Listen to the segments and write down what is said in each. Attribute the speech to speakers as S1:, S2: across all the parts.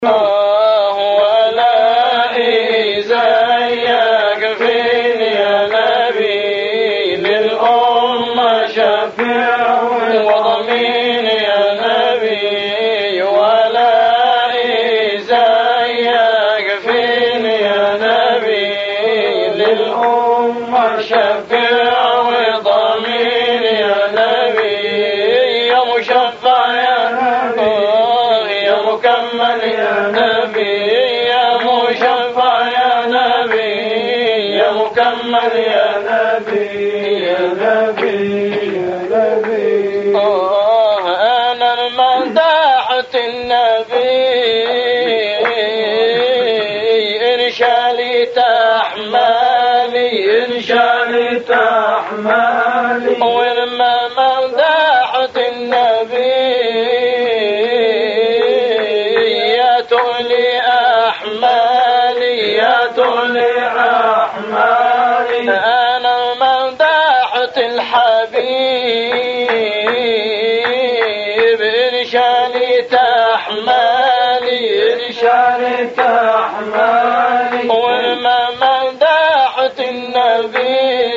S1: الله ولا زيك فين يا نبي للأمة شفيع وضمين يا نبي ولا زيك فين يا نبي للأمة شفيع وضمين يا نبي يا مشفع يا نبي يا مكمل يا نبي يا مشفع يا نبي يا مكمل يا نبي يا نبي يا نبي آه أنا المداحة النبي إن شالي تحمالي إن شالي تحمالي ولما مداحة النبي يا تولي أحمالي يا تولي أحمالي أنا مداحة الحبيب إن شالي تحمالي إن شالي تحمالي ولما مداحة النبي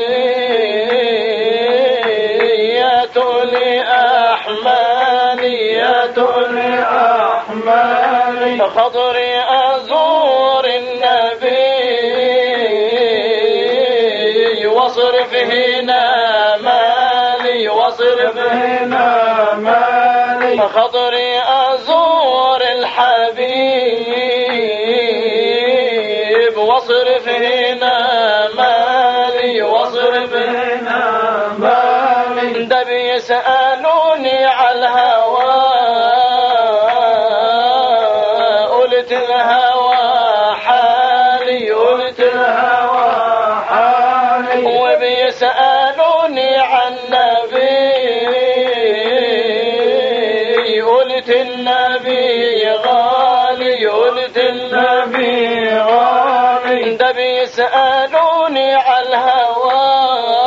S1: يا تولي أحمالي يا تولي أحمالي خطري أزور النبي واصرف هنا مالي واصرف هنا مالي خطري أزور الحبيب واصرف هنا مالي واصرف هنا مالي ده بيسألوني على الهوى قلت الهوى حالي قلت الهوى حالي وبيسألوني عن نبي قلت النبي غالي قلت النبي غالي ده بيسألوني على الهوى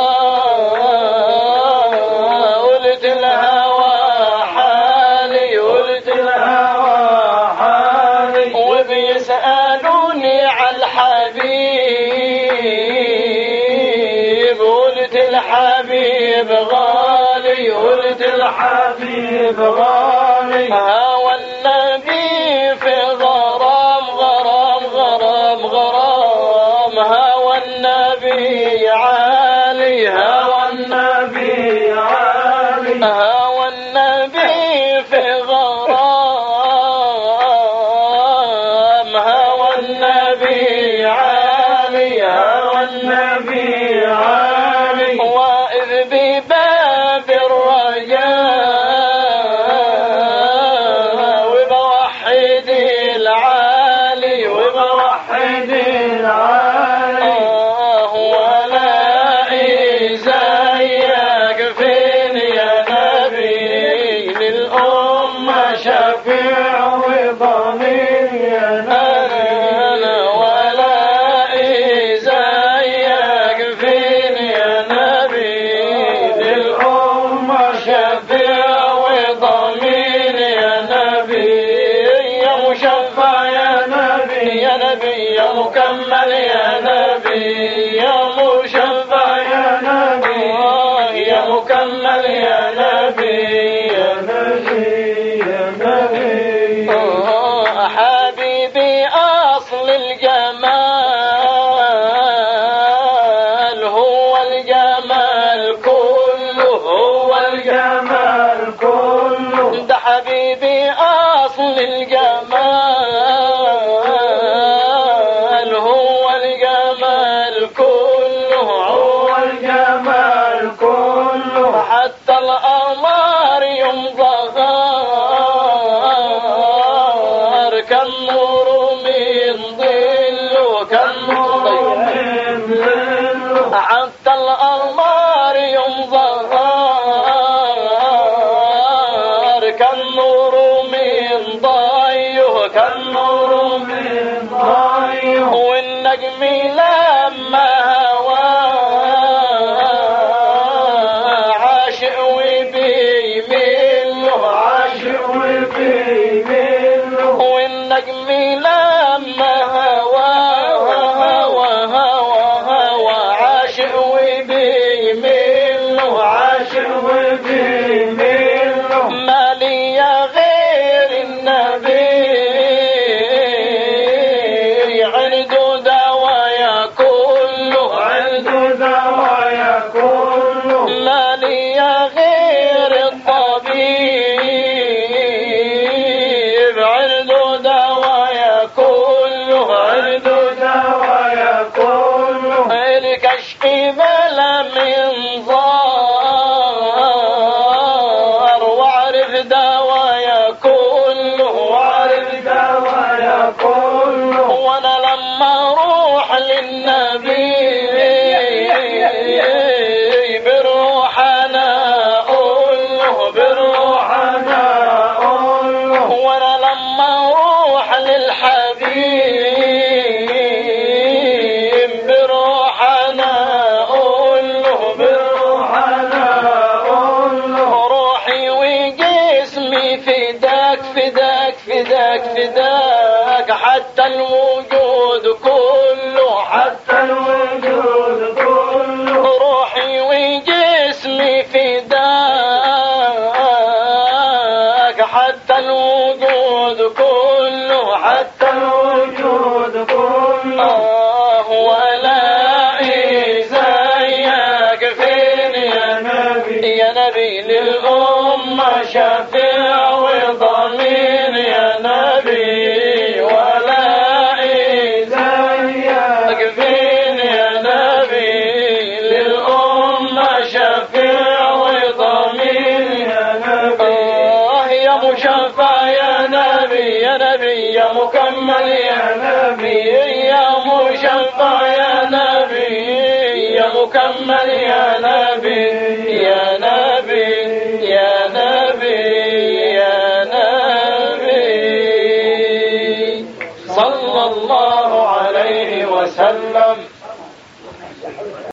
S1: قلت الهوى حالي قلت الهوى حالي وبيسألوني على الحبيب قلت الحبيب غالي قلت الحبيب غالي هوى النبي في غرام غرام غرام غرام هوى النبي عالي هوى النبي عالي هوى النبي في غرام هوى النبي عالي هوى النبي عالي واذ بباب الرجاء وبوحد العالي وبوحد العالي آه ولا زيك فين يا نبي للأمة شفيع وضمير يا نبي ولا زيك فين يا نبي للأمة شفيع وضمير يا نبي يا مشفع يا نبي يا نبي يا مكمل يا نبي يا مشفع يا نبي يا مكمل يا نبي يا نبي يا نبي حبيبي أصل الجمال هو الجمال كله هو الجمال كله ده حبيبي أصل الجمال هو الجمال كله هو الجمال كله حتى القمر يوم ظهر كان نور من ظله كان نور من ظله حتى القمر يوم ظهر كان نور من ضيه كان نور من ضيه والنجم لما هوى عاشق وبيميل له عاشق وبيميل له والنجم قلبي لما هوى هوى هوى هوى عاشق وبيميل عاشق وبيميل ما لي غير النبي عنده دوايا كله عنده دوايا كله ما لي غير الطبيب عنده دوايا كله عنده دوايا كله الكشف بلا من ضار واعرف دوايا كله واعرف دوايا كله وانا لما اروح للنبي بروح انا اقول له بروح انا اقول له وانا لما اروح للحبيب بروح انا اقول له بروح انا اقول له روحي وجسمي فداك فداك فداك فداك حتى الوجود كله حتى الوجود كله روحي وجسمي فداك حتى الوجود كله حتى الوجود كله آه ولا زيك فين يا نبي يا نبي للأمة شفيع وضمين يا نبي ولا زيك فين يا نبي للأمة شفيع وضمين يا نبي آه يا مشفع يا نبي يا نبي يا مكمل يا نبي يا مشفع يا نبي يا مكمل يا نبي يا نبي يا نبي يا نبي صلى الله عليه وسلم